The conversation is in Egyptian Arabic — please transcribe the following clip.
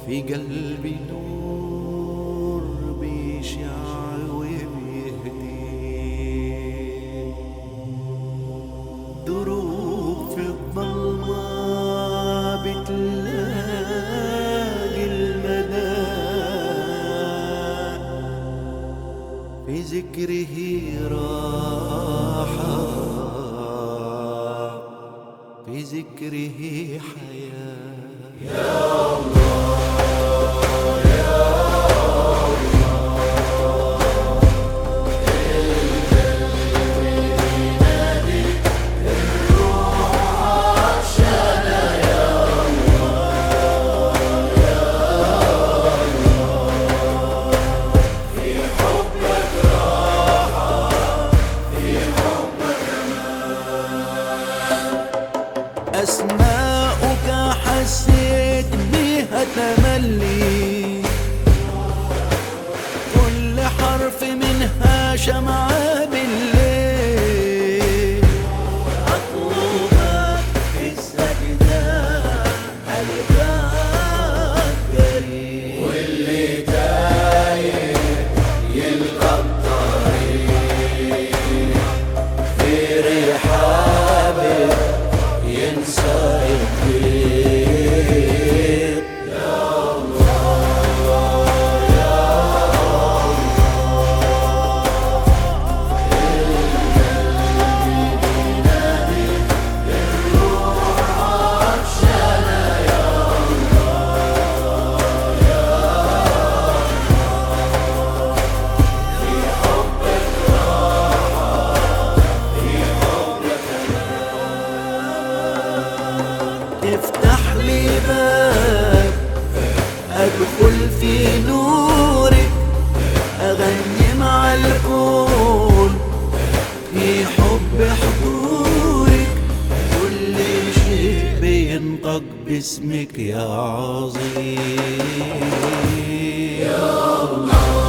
في قلبي نور بيشع وبيهدي دروب في الظلمة بتلاقي المدى في ذكره راحة في ذكره حياة أسماؤك حسيت بها تملي كل حرف منها شمعة بالليل أطلبك في السجدة ألقاك قريب واللي تايه يلقى الطريق في رحابك ينسى الضيق تفتح لي باب أدخل في نورك أغني مع الكون في حب حضورك كل شيء بينطق باسمك يا عظيم يا الله